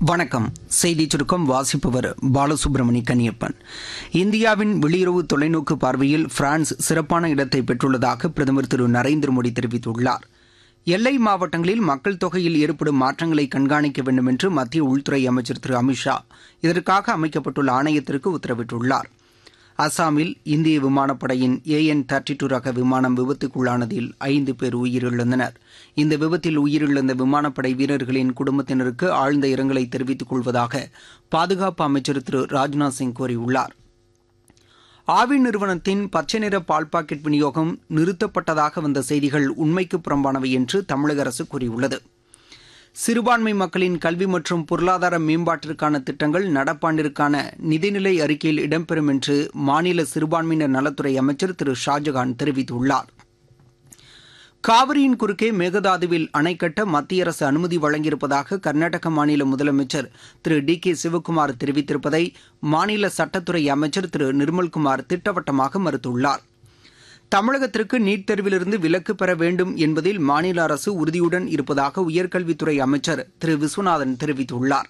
வணக்கம் செய்தி சுருக்கம் வாசிப்பவர் பாலசுப்ரமணி கன்னியப்பன் இந்தியாவின் வெளியுறவு தொலைநோக்கு பார்வையில் பிரான்ஸ் சிறப்பான இடத்தை பெற்றுள்ளதாக பிரதமர் திரு நரேந்திர மோடி தெரிவித்துள்ளார் எல்லை மாவட்டங்களில் மக்கள் தொகையில் ஏற்படும் மாற்றங்களை கண்காணிக்க வேண்டும் என்று மத்திய உள்துறை அமைச்சர் திரு அமித்ஷா இதற்காக அமைக்கப்பட்டுள்ள ஆணையத்திற்கு உத்தரவிட்டுள்ளார் அசாமில் இந்திய விமானப்படையின் ஏஎன் தேர்ட்டி டூ ரக விமானம் விபத்துக்குள்ளானதில் ஐந்து பேர் உயிரிழந்தனர் இந்த விபத்தில் உயிரிழந்த விமானப்படை வீரர்களின் குடும்பத்தினருக்கு ஆழ்ந்த இரங்கலை தெரிவித்துக் கொள்வதாக பாதுகாப்பு அமைச்சர் திரு ராஜ்நாத் சிங் கூறியுள்ளார் ஆவி நிறுவனத்தின் பச்சை நிற பால் பாக்கெட் விநியோகம் நிறுத்தப்பட்டதாக வந்த செய்திகள் உண்மைக்கு புறம்பானவை என்று தமிழக அரசு கூறியுள்ளது சிறுபான்மை மக்களின் கல்வி மற்றும் பொருளாதார மேம்பாட்டிற்கான திட்டங்கள் நடப்பாண்டிற்கான நிதிநிலை அறிக்கையில் இடம்பெறும் என்று மாநில சிறுபான்மையினர் நலத்துறை அமைச்சர் திரு ஷாஜகான் தெரிவித்துள்ளார் காவிரியின் குறுக்கே மேகதாதுவில் அணை கட்ட மத்திய அரசு அனுமதி வழங்கியிருப்பதாக கர்நாடக மாநில முதலமைச்சர் திரு டி கே சிவக்குமார் தெரிவித்திருப்பதை மாநில சட்டத்துறை அமைச்சர் திரு நிர்மல்குமார் திட்டவட்டமாக மறுத்துள்ளார் தமிழகத்திற்கு நீட் தேர்விலிருந்து விலக்கு பெற வேண்டும் என்பதில் மாநில அரசு உறுதியுடன் இருப்பதாக உயர்கல்வித்துறை அமைச்சர் திரு விஸ்வநாதன் தெரிவித்துள்ளார்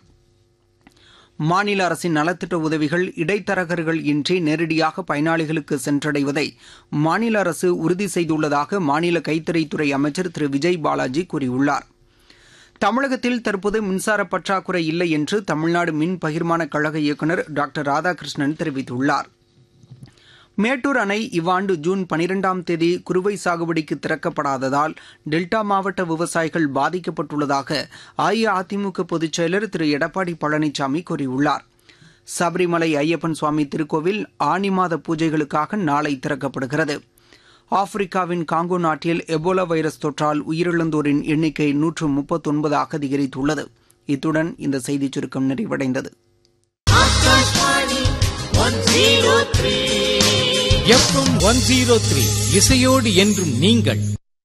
மாநில அரசின் நலத்திட்ட உதவிகள் இடைத்தரகர்கள் இன்றி நேரடியாக பயனாளிகளுக்கு சென்றடைவதை மாநில அரசு உறுதி செய்துள்ளதாக மாநில கைத்தறித்துறை அமைச்சர் திரு விஜய் பாலாஜி கூறியுள்ளார் தமிழகத்தில் தற்போது மின்சார பற்றாக்குறை இல்லை என்று தமிழ்நாடு மின் பகிர்மான கழக இயக்குநர் டாக்டர் ராதாகிருஷ்ணன் தெரிவித்துள்ளார் மேட்டூர் அணை இவ்வாண்டு ஜூன் பனிரெண்டாம் தேதி குறுவை சாகுபடிக்கு திறக்கப்படாததால் டெல்டா மாவட்ட விவசாயிகள் பாதிக்கப்பட்டுள்ளதாக அஇஅதிமுக பொதுச் செயலர் திரு எடப்பாடி பழனிசாமி கூறியுள்ளார் சபரிமலை ஐயப்பன் சுவாமி திருக்கோவில் ஆனி மாத பூஜைகளுக்காக நாளை திறக்கப்படுகிறது ஆப்பிரிக்காவின் காங்கோ நாட்டில் எபோலா வைரஸ் தொற்றால் உயிரிழந்தோரின் எண்ணிக்கை நூற்று முப்பத்தொன்பதாக அதிகரித்துள்ளது இத்துடன் இந்த செய்திச் சுருக்கம் நிறைவடைந்தது எஃப்எம் ஒன் ஜீரோ த்ரீ இசையோடு என்றும் நீங்கள்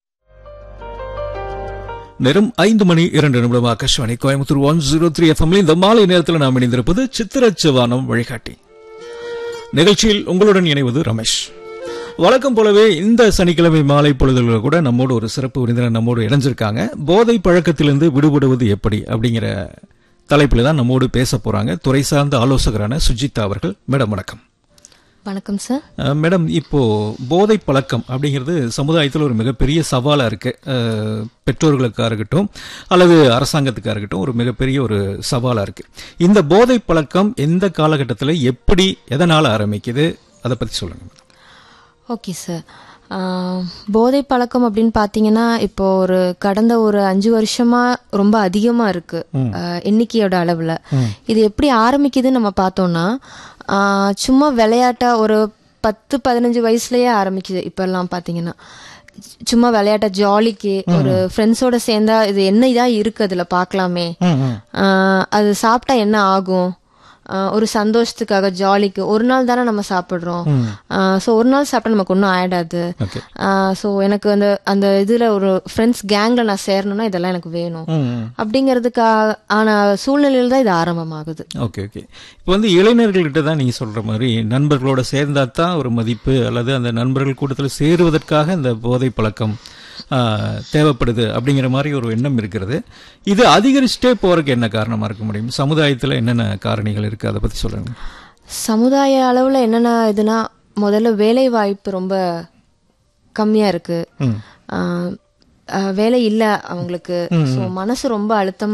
நேரம் ஐந்து மணி இரண்டு நிமிடம் Akashvani Coimbatore one zero three எஃப்எம்ல இந்த மாலை நேரத்தில் நாம் இணைந்திருப்பது சித்திரச்சவானம் வழிகாட்டி நிகழ்ச்சியில் உங்களுடன் இணைவது ரமேஷ் வழக்கம் போலவே இந்த சனிக்கிழமை மாலை பொழுதுகளில் கூட நம்மோடு ஒரு சிறப்பு விருந்தினர் நம்மோடு இணைஞ்சிருக்காங்க போதை பழக்கத்திலிருந்து விடுபடுவது எப்படி அப்படிங்கிற தலைப்பில் தான் நம்மோடு பேச போறாங்க துறை சார்ந்த ஆலோசகரான சுஜிதா அவர்கள் மேடம் வணக்கம் வணக்கம் சார் அஹ் மேடம் இப்போ போதை பழக்கம் அப்படிங்கிறது சமுதாயத்தில் ஒரு மிகப்பெரிய சவாலாக இருக்கு அஹ் பெற்றோர்களுக்காக இருக்கட்டும் அல்லது அரசாங்கத்துக்காக இருக்கட்டும் ஒரு மிகப்பெரிய ஒரு சவாலாக இருக்கு இந்த போதை பழக்கம் எந்த காலகட்டத்தில் எப்படி எதனால் ஆரம்பிக்குது அதை பற்றி சொல்லுங்க ஓகே சார் ஆஹ், போதை பழக்கம் அப்படின்னு பார்த்தீங்கன்னா இப்போ ஒரு கடந்த ஒரு அஞ்சு வருஷமா ரொம்ப அதிகமாக இருக்கு ஆஹ், எண்ணிக்கையோட அளவில் இது எப்படி ஆரம்பிக்குதுன்னு நம்ம பார்த்தோம்னா ஆஹ், சும்மா விளையாட்டா ஒரு பத்து பதினஞ்சு வயசுலயே ஆரம்பிக்குது இப்பெல்லாம் பார்த்தீங்கன்னா சும்மா விளையாட்ட ஜாலிக்கு ஒரு ஃப்ரெண்ட்ஸோட சேர்ந்தா இது என்ன இதா இருக்கு அதுல பார்க்கலாமே ஆஹ், அது சாப்பிட்டா என்ன ஆகும் ஆஹ், ஒரு சந்தோஷத்துக்காக ஜாலிக்கு ஒரு நாள் தானே நம்ம சாப்பிட்றோம் ஸோ ஒரு நாள் சாப்பிட்டா நமக்கு ஒன்றும் ஆயிடாது ஓகே ஸோ எனக்கு அந்த அந்த இதில் ஒரு ஃப்ரெண்ட்ஸ் கேங்கில் நான் சேரணும்னா இதெல்லாம் எனக்கு வேணும் அப்படிங்கிறதுக்காக ஆன சூழ்நிலையில் தான் இது ஆரம்பமாகுது ஓகே ஓகே இப்போ வந்து இளைஞர்கள்கிட்ட தான் நீங்கள் சொல்கிற மாதிரி நண்பர்களோட சேர்ந்தா தான் ஒரு மதிப்பு அல்லது அந்த நண்பர்கள் கூட்டத்தில் சேருவதற்காக இந்த போதை பழக்கம் ஆ, தேவைப்படுது அப்படிங்கிற மாதிரி ஒரு எண்ணம் இருக்கிறது இது அதிகரிச்சுட்டே போறதுக்கு என்ன காரணமாக இருக்க முடியும் சமுதாயத்தில் என்னென்ன காரணிகள் இருக்குது அதை பற்றி சொல்லுங்க சமுதாய அளவில் என்னென்ன இதுனா முதல்ல வேலை வாய்ப்பு ரொம்ப கம்மியாக இருக்கு ம் ஆஹ் ஆஹ் வேலை இல்லை அவங்களுக்கு ஸோ மனசு ரொம்ப அழுத்தமா